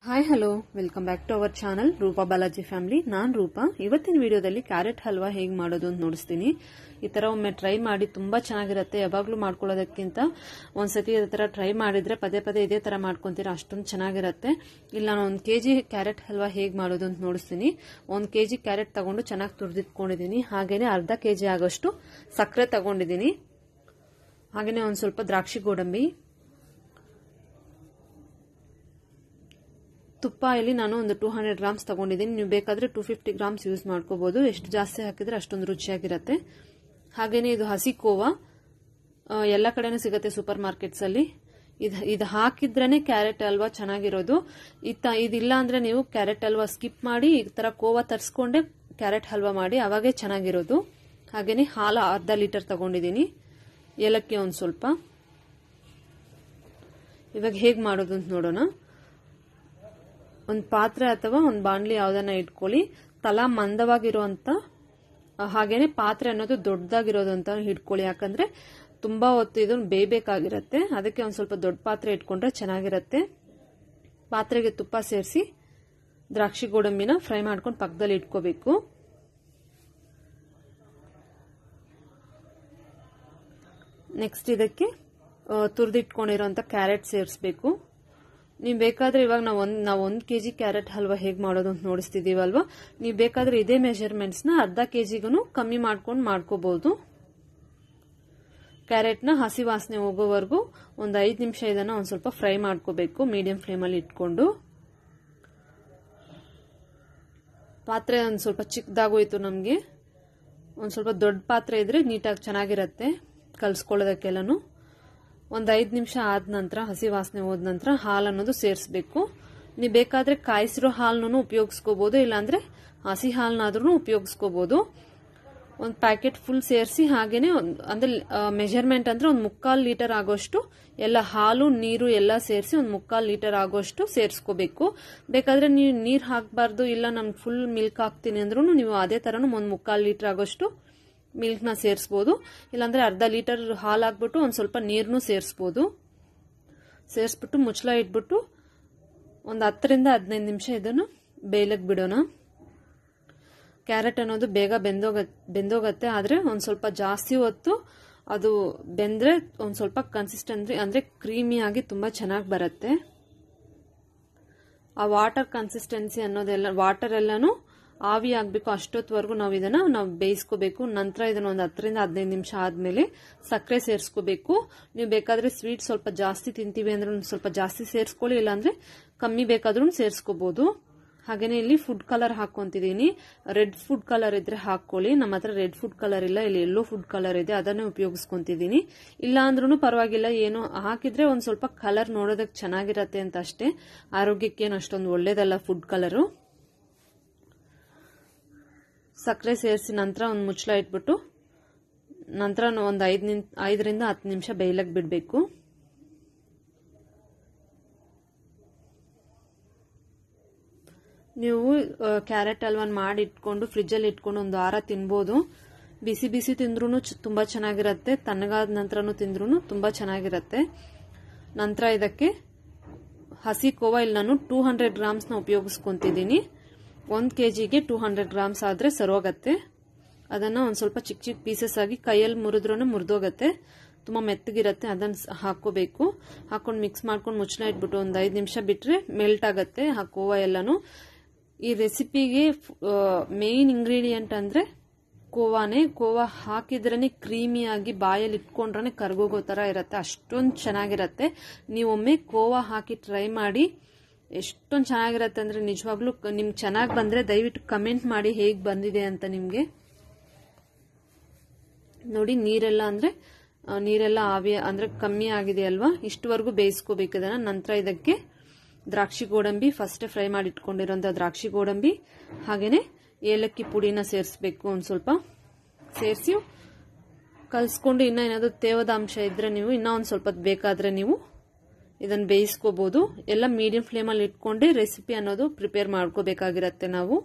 hi hello welcome back to our channel Roopa Balaji family ನಾನ್ ರೂಪಾ ಇವತ್ತಿನ ವಿಡಿಯೋದಲ್ಲಿ ಕ್ಯಾರೆಟ್ ಹಲ್ವಾ ಹೇಗೆ ಮಾಡೋದು ಅಂತ ನೋಡಿಸ್ತೀನಿ ಈ ತರ ಒಮ್ಮೆ ಟ್ರೈ ಮಾಡಿ ತುಂಬಾ ಚೆನ್ನಾಗಿರುತ್ತೆ ಯಾವಾಗ್ಲೂ ಮಾಡ್ಕೊಳ್ಳೋದಕ್ಕಿಂತ ಒಂದ್ಸತಿ ಇದೇ ತರ ಟ್ರೈ ಮಾಡಿದ್ರೆ ಪದೇ ಪದೇ ಇದೇ ತರ ಮಾಡ್ಕೊಂತೀರಾ ಅಷ್ಟೊಂದು ಚೆನ್ನಾಗಿರುತ್ತೆ ಇಲ್ಲ ನಾನು ಒಂದು ಕೆಜಿ ಕ್ಯಾರೆಟ್ ಹಲ್ವಾ ಹೇಗೆ ಮಾಡೋದು ಅಂತ ನೋಡಿಸ್ತೀನಿ ಒಂದು ಕೆಜಿ ಕ್ಯಾರೆಟ್ ತಗೊಂಡು ಚೆನ್ನಾಗಿ ತುರಿದಿಟ್ಕೊಂಡಿದ್ದೀನಿ ಹಾಗೇನೆ ಅರ್ಧ ಕೆಜಿ ಆಗೋಷ್ಟು ಸಕ್ಕರೆ ತಗೊಂಡಿದ್ದೀನಿ ಹಾಗೇನೆ ಒಂದು ಸ್ವಲ್ಪ ದ್ರಾಕ್ಷಿ ಗೋಡಂಬಿ ತುಪ್ಪ ಇಲ್ಲಿ ನಾನು ಒಂದು ಟೂ ಹಂಡ್ರೆಡ್ ಗ್ರಾಮ್ಸ್ ತಗೊಂಡಿದ್ದೀನಿ ನೀವು ಬೇಕಾದ್ರೆ ಟೂ ಫಿಫ್ಟಿ ಗ್ರಾಮ್ಸ್ ಯೂಸ್ ಮಾಡ್ಕೋಬಹುದು ಎಷ್ಟು ಜಾಸ್ತಿ ಹಾಕಿದ್ರೆ ಅಷ್ಟೊಂದು ರುಚಿಯಾಗಿರುತ್ತೆ ಹಾಗೇನೆ ಇದು ಹಸಿ ಕೋವಾ ಎಲ್ಲ ಕಡೆನೂ ಸಿಗುತ್ತೆ ಸೂಪರ್ ಮಾರ್ಕೆಟ್ಸ್ ಅಲ್ಲಿ ಇದು ಇದು ಹಾಕಿದ್ರೇನೆ ಕ್ಯಾರೆಟ್ ಹಲ್ವಾ ಚೆನ್ನಾಗಿರೋದು ಇತ್ತ ಇದಿಲ್ಲ ಅಂದ್ರೆ ನೀವು ಕ್ಯಾರೆಟ್ ಹಲ್ವಾ ಸ್ಕಿಪ್ ಮಾಡಿ ಈ ತರ ಕೋವಾ ತರಿಸ್ಕೊಂಡೆ ಕ್ಯಾರೆಟ್ ಹಲ್ವಾ ಮಾಡಿ ಅವಾಗೇ ಚೆನ್ನಾಗಿರೋದು ಹಾಗೇನೆ ಹಾಲು ಅರ್ಧ ಲೀಟರ್ ತಗೊಂಡಿದ್ದೀನಿ ಏಲಕ್ಕಿ ಒಂದು ಸ್ವಲ್ಪ ಇವಾಗ ಹೇಗೆ ಮಾಡೋದು ಅಂತ ನೋಡೋಣ ಒಂದು ಪಾತ್ರೆ ಅಥವಾ ಒಂದು ಬಾಣಲಿ ಯಾವ್ದನ್ನ ಇಟ್ಕೊಳ್ಳಿ ತಲಾ ಮಂದವಾಗಿರುವಂತ ಹಾಗೇನೆ ಪಾತ್ರೆ ಅನ್ನೋದು ದೊಡ್ಡದಾಗಿರೋದು ಅಂತ ಹಿಡ್ಕೊಳ್ಳಿ ಯಾಕಂದ್ರೆ ತುಂಬಾ ಹೊತ್ತು ಇದನ್ನು ಬೇಯಬೇಕಾಗಿರತ್ತೆ ಅದಕ್ಕೆ ಒಂದು ಸ್ವಲ್ಪ ದೊಡ್ಡ ಪಾತ್ರೆ ಇಟ್ಕೊಂಡ್ರೆ ಚೆನ್ನಾಗಿರತ್ತೆ ಪಾತ್ರೆಗೆ ತುಪ್ಪ ಸೇರಿಸಿ ದ್ರಾಕ್ಷಿ ಗೋಡಂಬಿನ ಫ್ರೈ ಮಾಡ್ಕೊಂಡು ಪಕ್ಕದಲ್ಲಿ ಇಟ್ಕೋಬೇಕು ನೆಕ್ಸ್ಟ್ ಇದಕ್ಕೆ ತುರಿದಿಟ್ಕೊಂಡಿರೋಂಥ ಕ್ಯಾರೆಟ್ ಸೇರಿಸ್ಬೇಕು ನೀವು ಬೇಕಾದ್ರೆ ಇವಾಗ ನಾವು ಒಂದು ನಾವು ಒಂದು ಕೆ ಜಿ ಕ್ಯಾರೆಟ್ ಹಲ್ವಾ ಹೇಗೆ ಮಾಡೋದು ಅಂತ ನೋಡಿಸ್ತಿದ್ದೀವಲ್ವಾ ನೀವು ಬೇಕಾದ್ರೆ ಇದೇ ಮೆಷರ್ಮೆಂಟ್ಸ್ನ ಅರ್ಧ ಕೆ ಜಿಗೂ ಕಮ್ಮಿ ಮಾಡ್ಕೊಂಡು ಮಾಡ್ಕೋಬಹುದು ಕ್ಯಾರೆಟ್ನ ಹಸಿ ವಾಸನೆ ಹೋಗೋವರೆಗೂ ಒಂದು ಐದು ನಿಮಿಷ ಇದನ್ನ ಒಂದು ಸ್ವಲ್ಪ ಫ್ರೈ ಮಾಡ್ಕೋಬೇಕು ಮೀಡಿಯಂ ಫ್ಲೇಮಲ್ಲಿ ಇಟ್ಕೊಂಡು ಪಾತ್ರೆ ಒಂದು ಸ್ವಲ್ಪ ಚಿಕ್ಕದಾಗೋಯ್ತು ನಮಗೆ ಒಂದು ಸ್ವಲ್ಪ ದೊಡ್ಡ ಪಾತ್ರೆ ಇದ್ರೆ ನೀಟಾಗಿ ಚೆನ್ನಾಗಿರತ್ತೆ ಕಲ್ಸ್ಕೊಳ್ಳೋದಕ್ಕೆಲ್ಲನೂ ಒಂದು ಐದು ನಿಮಿಷ ಆದ ನಂತರ ಹಸಿ ವಾಸನೆ ಹೋದ ನಂತರ ಹಾಲು ಅನ್ನೋದು ಸೇರಿಸಬೇಕು ನೀವು ಬೇಕಾದ್ರೆ ಕಾಯಿಸಿರೋ ಹಾಲನ್ನು ಉಪಯೋಗಿಸ್ಕೋಬಹುದು ಇಲ್ಲಾಂದ್ರೆ ಹಸಿ ಹಾಲನ್ನಾದ್ರೂ ಉಪಯೋಗಿಸ್ಕೋಬಹುದು ಒಂದು ಪ್ಯಾಕೆಟ್ ಫುಲ್ ಸೇರಿಸಿ ಹಾಗೇನೆ ಅಂದ್ರೆ ಮೆಜರ್ಮೆಂಟ್ ಅಂದ್ರೆ ಒಂದು ಮುಕ್ಕಾಲು ಲೀಟರ್ ಆಗೋಷ್ಟು ಎಲ್ಲ ಹಾಲು ನೀರು ಎಲ್ಲ ಸೇರಿಸಿ ಒಂದು ಮುಕ್ಕಾಲು ಲೀಟರ್ ಆಗೋಷ್ಟು ಸೇರಿಸ್ಕೋಬೇಕು ಬೇಕಾದ್ರೆ ನೀವು ನೀರು ಹಾಕಬಾರ್ದು ಇಲ್ಲ ನಮ್ಗೆ ಫುಲ್ ಮಿಲ್ಕ್ ಹಾಕ್ತೀನಿ ಅಂದ್ರೂ ನೀವು ಅದೇ ತರನು ಒಂದು ಮುಕ್ಕಾಲು ಲೀಟರ್ ಆಗೋಷ್ಟು ಮಿಲ್ಕ್ನ ಸೇರಿಸ್ಬೋದು ಇಲ್ಲಾಂದ್ರೆ ಅರ್ಧ ಲೀಟರ್ ಹಾಲು ಹಾಕ್ಬಿಟ್ಟು ಒಂದು ಸ್ವಲ್ಪ ನೀರನ್ನು ಸೇರಿಸ್ಬೋದು ಸೇರಿಸ್ಬಿಟ್ಟು ಮುಚ್ಚಳ ಇಟ್ಬಿಟ್ಟು ಒಂದು ಹತ್ತರಿಂದ ಹದಿನೈದು ನಿಮಿಷ ಇದನ್ನು ಬೇಯಲಕ್ಕೆ ಬಿಡೋಣ ಕ್ಯಾರೆಟ್ ಅನ್ನೋದು ಬೇಗ ಬೆಂದೋಗ ಬೆಂದೋಗತ್ತೆ ಆದರೆ ಒಂದು ಸ್ವಲ್ಪ ಜಾಸ್ತಿ ಹೊತ್ತು ಅದು ಬೆಂದ್ರೆ ಒಂದು ಸ್ವಲ್ಪ ಕನ್ಸಿಸ್ಟೆನ್ಸಿ ಅಂದರೆ ಕ್ರೀಮಿಯಾಗಿ ತುಂಬ ಚೆನ್ನಾಗಿ ಬರುತ್ತೆ ಆ ವಾಟರ್ ಕನ್ಸಿಸ್ಟೆನ್ಸಿ ಅನ್ನೋದೆಲ್ಲ ವಾಟರ್ ಎಲ್ಲನೂ ಆವಿ ಆಗಬೇಕು ಅಷ್ಟೊತ್ತವರೆಗೂ ನಾವು ಇದನ್ನ ನಾವು ಬೇಯಿಸ್ಕೋಬೇಕು ನಂತರ ಇದನ್ನ ಒಂದು ಹತ್ತರಿಂದ ಹದಿನೈದು ನಿಮಿಷ ಆದ್ಮೇಲೆ ಸಕ್ಕರೆ ಸೇರಿಸ್ಕೋಬೇಕು ನೀವು ಬೇಕಾದ್ರೆ ಸ್ವೀಟ್ ಸ್ವಲ್ಪ ಜಾಸ್ತಿ ತಿಂತೀವಿ ಅಂದ್ರೆ ಸ್ವಲ್ಪ ಜಾಸ್ತಿ ಸೇರಿಸ್ಕೊಳ್ಳಿ ಇಲ್ಲಾಂದ್ರೆ ಕಮ್ಮಿ ಬೇಕಾದ್ರೂ ಸೇರಿಸ್ಕೋಬಹುದು ಹಾಗೇನೆ ಇಲ್ಲಿ ಫುಡ್ ಕಲರ್ ಹಾಕೊಂತಿದ್ದೀನಿ ರೆಡ್ ಫುಡ್ ಕಲರ್ ಇದ್ರೆ ಹಾಕೊಳ್ಳಿ ನಮ್ಮ ಹತ್ರ ರೆಡ್ ಫುಡ್ ಕಲರ್ ಇಲ್ಲ ಇಲ್ಲಿ ಎಲ್ಲೋ ಫುಡ್ ಕಲರ್ ಇದೆ ಅದನ್ನೇ ಉಪಯೋಗಿಸ್ಕೊಂತಿದ್ದೀನಿ ಇಲ್ಲ ಅಂದ್ರೂ ಪರವಾಗಿಲ್ಲ ಏನು ಹಾಕಿದ್ರೆ ಒಂದ್ ಸ್ವಲ್ಪ ಕಲರ್ ನೋಡೋದಕ್ಕೆ ಚೆನ್ನಾಗಿರತ್ತೆ ಅಂತ ಅಷ್ಟೇ ಆರೋಗ್ಯಕ್ಕೇನು ಅಷ್ಟೊಂದು ಒಳ್ಳೇದಲ್ಲ ಫುಡ್ ಕಲರು ಸಕ್ಕರೆ ಸೇರಿಸಿ ನಂತರ ಒಂದು ಮುಚ್ಚಳ ಇಟ್ಬಿಟ್ಟು ನಂತರ ಒಂದು ಐದು ನಿಮ್ ಐದರಿಂದ ಹತ್ತು ನಿಮಿಷ ಬೇಯ್ಲಕ್ಕೆ ಬಿಡಬೇಕು ನೀವು ಕ್ಯಾರೆಟ್ ಹಲ್ವಾನ್ ಮಾಡಿ ಇಟ್ಕೊಂಡು ಫ್ರಿಜ್ಜಲ್ಲಿ ಇಟ್ಕೊಂಡು ಒಂದು ವಾರ ತಿನ್ಬೋದು ಬಿಸಿ ಬಿಸಿ ತಿಂದ್ರೂ ತುಂಬ ಚೆನ್ನಾಗಿರುತ್ತೆ ತಣ್ಣಗಾದ ನಂತರನೂ ತಿಂದ್ರೂ ತುಂಬ ಚೆನ್ನಾಗಿರುತ್ತೆ ನಂತರ ಇದಕ್ಕೆ ಹಸಿ ಕೋವಾ ಇಲ್ಲಿ ನಾನು ಟೂ ಹಂಡ್ರೆಡ್ ಗ್ರಾಮ್ಸ್ನ ಉಪಯೋಗಿಸ್ಕೊಂತಿದ್ದೀನಿ ಒಂದು ಕೆ ಜಿಗೆ ಟೂ ಹಂಡ್ರೆಡ್ ಗ್ರಾಮ್ಸ್ ಆದರೆ ಸರೋಗತ್ತೆ ಅದನ್ನು ಒಂದು ಸ್ವಲ್ಪ ಚಿಕ್ಕ ಚಿಕ್ಕ ಪೀಸಸ್ ಆಗಿ ಕೈಯಲ್ಲಿ ಮುರಿದ್ರೂ ಮುರಿದೋಗತ್ತೆ ತುಂಬ ಮೆತ್ತಗಿರುತ್ತೆ ಅದನ್ನು ಹಾಕೋಬೇಕು ಹಾಕೊಂಡು ಮಿಕ್ಸ್ ಮಾಡ್ಕೊಂಡು ಮುಚ್ಚಳ ಇಟ್ಬಿಟ್ಟು ಒಂದು ಐದು ನಿಮಿಷ ಬಿಟ್ಟರೆ ಮೆಲ್ಟ್ ಆಗುತ್ತೆ ಆ ಕೋವಾ ಎಲ್ಲನೂ ಈ ರೆಸಿಪಿಗೆ ಮೇನ್ ಇಂಗ್ರೀಡಿಯೆಂಟ್ ಅಂದರೆ ಕೋವಾನೇ ಕೋವಾ ಹಾಕಿದ್ರೇ ಕ್ರೀಮಿಯಾಗಿ ಬಾಯಲ್ಲಿ ಇಟ್ಕೊಂಡ್ರೆ ಕರ್ಗೋಗೋ ಥರ ಇರುತ್ತೆ ಅಷ್ಟೊಂದು ಚೆನ್ನಾಗಿರುತ್ತೆ ನೀವೊಮ್ಮೆ ಕೋವಾ ಹಾಕಿ ಟ್ರೈ ಮಾಡಿ ಎಷ್ಟೊಂದು ಚೆನ್ನಾಗಿರತ್ತೆ ಅಂದ್ರೆ ನಿಜವಾಗ್ಲೂ ನಿಮ್ಗೆ ಚೆನ್ನಾಗಿ ಬಂದ್ರೆ ದಯವಿಟ್ಟು ಕಮೆಂಟ್ ಮಾಡಿ ಹೇಗೆ ಬಂದಿದೆ ಅಂತ ನಿಮಗೆ ನೋಡಿ ನೀರೆಲ್ಲ ಅಂದ್ರೆ ನೀರೆಲ್ಲ ಆವಿ ಅಂದ್ರೆ ಕಮ್ಮಿ ಆಗಿದೆ ಅಲ್ವಾ ಇಷ್ಟವರೆಗೂ ಬೇಯಿಸ್ಕೋಬೇಕು ಇದನ್ನ ನಂತರ ಇದಕ್ಕೆ ದ್ರಾಕ್ಷಿ ಗೋಡಂಬಿ ಫಸ್ಟ್ ಫ್ರೈ ಮಾಡಿ ಇಟ್ಕೊಂಡಿರೋಂಥ ದ್ರಾಕ್ಷಿ ಗೋಡಂಬಿ ಹಾಗೇನೆ ಏಲಕ್ಕಿ ಪುಡಿನ ಸೇರಿಸ್ಬೇಕು ಒಂದು ಸ್ವಲ್ಪ ಸೇರಿಸಿ ಕಲ್ಸ್ಕೊಂಡು ಇನ್ನ ಏನಾದ್ರು ತೇವದ ಅಂಶ ಇದ್ರೆ ನೀವು ಇನ್ನೂ ಒಂದು ಸ್ವಲ್ಪ ಬೇಕಾದ್ರೆ ನೀವು ಇದನ್ನು ಬೇಯಿಸ್ಕೋಬಹುದು ಎಲ್ಲ ಮೀಡಿಯಂ ಫ್ಲೇಮಲ್ಲಿ ಇಟ್ಕೊಂಡೆ ರೆಸಿಪಿ ಅನ್ನೋದು ಪ್ರಿಪೇರ್ ಮಾಡ್ಕೋಬೇಕಾಗಿರತ್ತೆ ನಾವು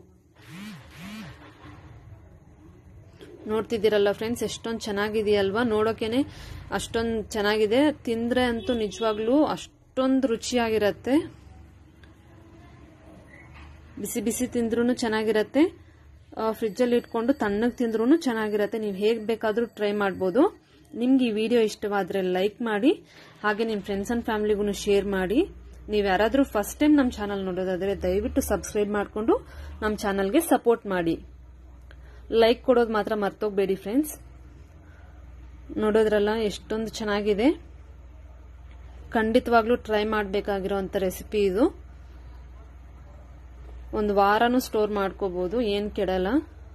ನೋಡ್ತಿದ್ದೀರಲ್ಲ ಫ್ರೆಂಡ್ಸ್ ಎಷ್ಟೊಂದು ಚೆನ್ನಾಗಿದೆಯಲ್ವಾ ನೋಡೋಕೆನೆ ಅಷ್ಟೊಂದು ಚೆನ್ನಾಗಿದೆ ತಿಂದ್ರೆ ಅಂತೂ ನಿಜವಾಗ್ಲೂ ಅಷ್ಟೊಂದು ರುಚಿಯಾಗಿರತ್ತೆ ಬಿಸಿ ಬಿಸಿ ತಿಂದ್ರೂ ಚೆನ್ನಾಗಿರತ್ತೆ ಫ್ರಿಜ್ಜಲ್ಲಿ ಇಟ್ಕೊಂಡು ತಣ್ಣಗೆ ತಿಂದ್ರೂ ಚೆನ್ನಾಗಿರತ್ತೆ ನೀವು ಹೇಗೆ ಬೇಕಾದರೂ ಟ್ರೈ ಮಾಡ್ಬೋದು ನಿಮ್ಗೆ ಈ ವಿಡಿಯೋ ಇಷ್ಟವಾದರೆ ಲೈಕ್ ಮಾಡಿ ಹಾಗೆ ನಿಮ್ಮ ಫ್ರೆಂಡ್ಸ್ ಅಂಡ್ ಫ್ಯಾಮಿಲಿಗೂ ಶೇರ್ ಮಾಡಿ ನೀವು ಯಾರಾದರೂ ಫಸ್ಟ್ ಟೈಮ್ ನಮ್ಮ ಚಾನಲ್ ನೋಡೋದಾದರೆ ದಯವಿಟ್ಟು ಸಬ್ಸ್ಕ್ರೈಬ್ ಮಾಡಿಕೊಂಡು ನಮ್ಮ ಚಾನಲ್ಗೆ ಸಪೋರ್ಟ್ ಮಾಡಿ ಲೈಕ್ ಕೊಡೋದು ಮಾತ್ರ ಮರ್ತೋಗ್ಬೇಡಿ ಫ್ರೆಂಡ್ಸ್ ನೋಡೋದ್ರಲ್ಲ ಎಷ್ಟೊಂದು ಚೆನ್ನಾಗಿದೆ ಖಂಡಿತವಾಗ್ಲೂ ಟ್ರೈ ಮಾಡಬೇಕಾಗಿರೋಂಥ ರೆಸಿಪಿ ಇದು ಒಂದು ವಾರನೂ ಸ್ಟೋರ್ ಮಾಡ್ಕೋಬಹುದು ಏನು ಕೆಡಲ್ಲ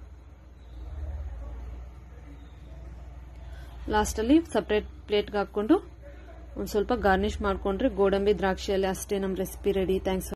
ಲಾಸ್ಟಲ್ಲಿ ಸಪ್ರೇಟ್ ಪ್ಲೇಟ್ಗೆ ಹಾಕ್ಕೊಂಡು ಒಂದು ಸ್ವಲ್ಪ ಗಾರ್ನಿಷ್ ಮಾಡಿಕೊಂಡ್ರೆ ಗೋಡಂಬಿ ದ್ರಾಕ್ಷಿಯಲ್ಲಿ ಅಷ್ಟೇ ನಮ್ಮ ರೆಸಿಪಿ ರೆಡಿ ಥ್ಯಾಂಕ್ಸ್